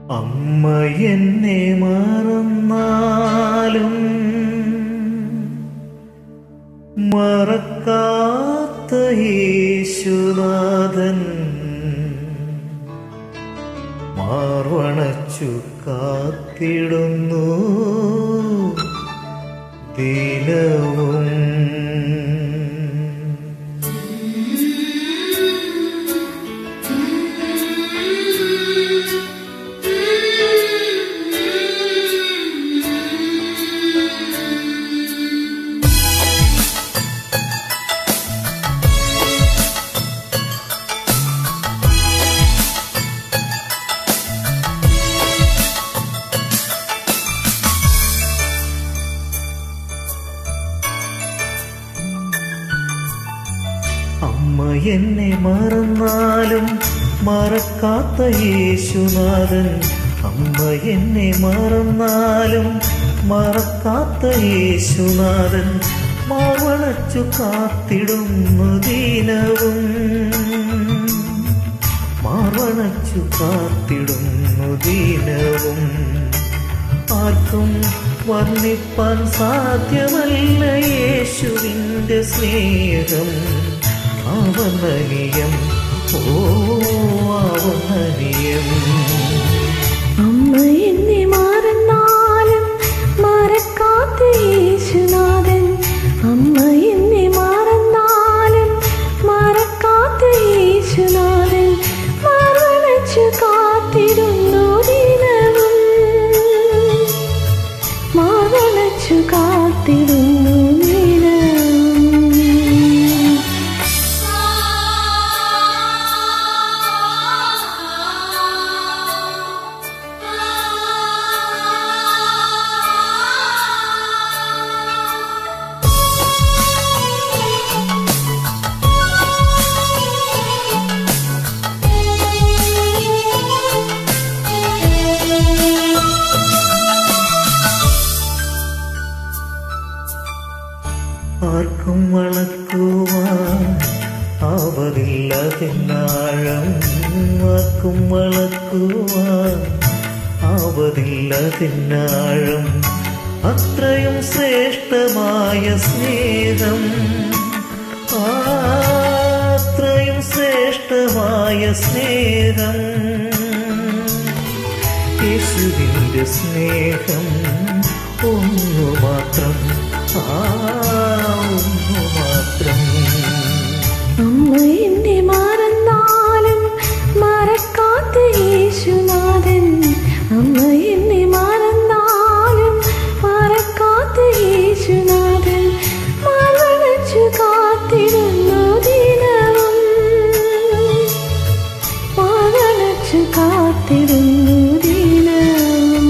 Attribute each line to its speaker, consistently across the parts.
Speaker 1: അമ്മ എന്നെ മറന്നാലും മറക്കാത്ത യേശുനാഥൻ മാർവണച്ചു കാത്തിടുന്നു ദിനവും അമ്മ എന്നെ മറന്നാലും മറക്കാത്ത യേശുനാഥൻ അമ്മ എന്നെ മറന്നാലും മറക്കാത്ത യേശുനാഥൻ മാവളച്ചു കാത്തിടുന്നു ദീനവും മാവളച്ചു കാത്തിടുന്നു ദീനവും ആർക്കും വർണ്ണിപ്പാൻ സാധ്യമല്ല യേശുവിൻ്റെ സ്നേഹം അവനീയം ഓ അവനീയം
Speaker 2: അമ്മ എന്നെ മറന്നാലും മറക്കാത്ത യേശുനാഥൻ അമ്മ എന്നെ മറന്നാലും മറക്കാത്ത യേശുനാഥൻ മറവച്ചു കാത്തിരുന്നു ദിനവും മറവച്ചു കാത്തിരുന്നു ദിനവും
Speaker 1: ആർക്കും വളക്കുവാൻ ആവതില്ലതിന്നാഴം ആർക്കും വളക്കുവാൻ ആവതില്ലതിന്നാഴം അത്രയും ശ്രേഷ്ഠമായ സ്നേഹം ആ, അത്രയും ശ്രേഷ്ഠമായ സ്നേഹം യേശുവിൻ്റെ സ്നേഹം ഒന്നു മാത്രം ആ ഒന്നു മാത്രം
Speaker 2: അമ്മ എന്നെ മറന്നാലും മറക്കാത്ത യേശുനാഥൻ അമ്മ എന്നെ മറന്നാലും മറക്കാത്ത യേശുനാഥൻ മറച്ചു കാത്തിരുന്നു ദിനവും മറച്ചു കാത്തിരുന്നു ദിനവും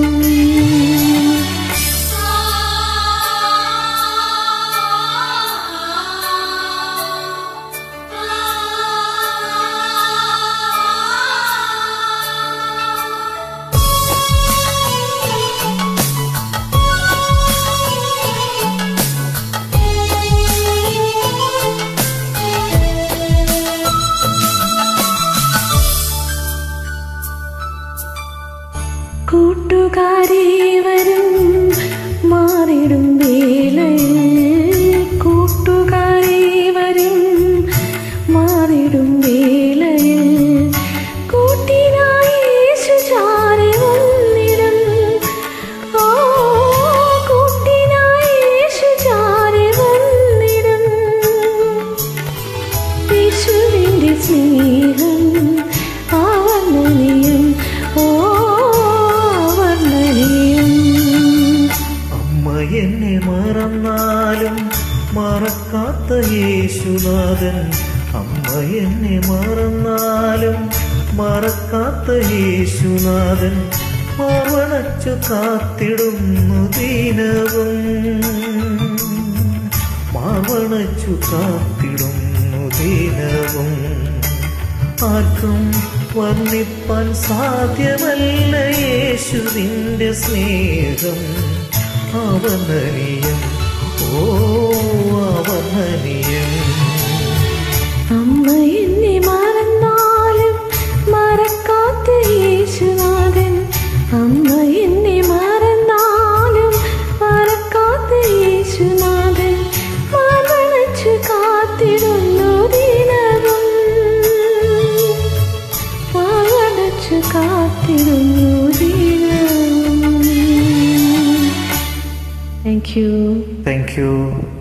Speaker 2: കൂട്ടുകാരി വരും മാറിടും വേളയിൽ കൂട്ടുകാരി വരും മാറിടും വേളയിൽ കൂട്ടിനായി യേശു ചാരി വന്നിടും ആ കൂട്ടിനായി യേശു ചാരി വന്നിടും യേശുവിൻ്റെ സ്നേഹം ആവർണ്ണനീയം ഓ ആവർണ്ണനീയം
Speaker 1: അമ്മ എന്നെ മറന്നാലും മറക്കാത്ത യേശുനാഥൻ അമ്മ എന്നെ മറന്നാലും മറക്കാത്ത യേശുനാഥൻ മറണച്ചു കാത്തിടുന്നു ദീനവും മാവണച്ചു കാത്തിടുന്നു ദീനവും ആർക്കും വർണ്ണിപ്പാൻ സാധ്യമല്ല യേശുവിൻ്റെ സ്നേഹം അവനീയം ഓ അവനീയം
Speaker 2: അമ്മ എന്നെ മറന്നാലും മറക്കാത്ത യേശുനാഥൻ കാത്തിടുന്നു ദിനവും താങ്ക് യു
Speaker 1: താങ്ക് യു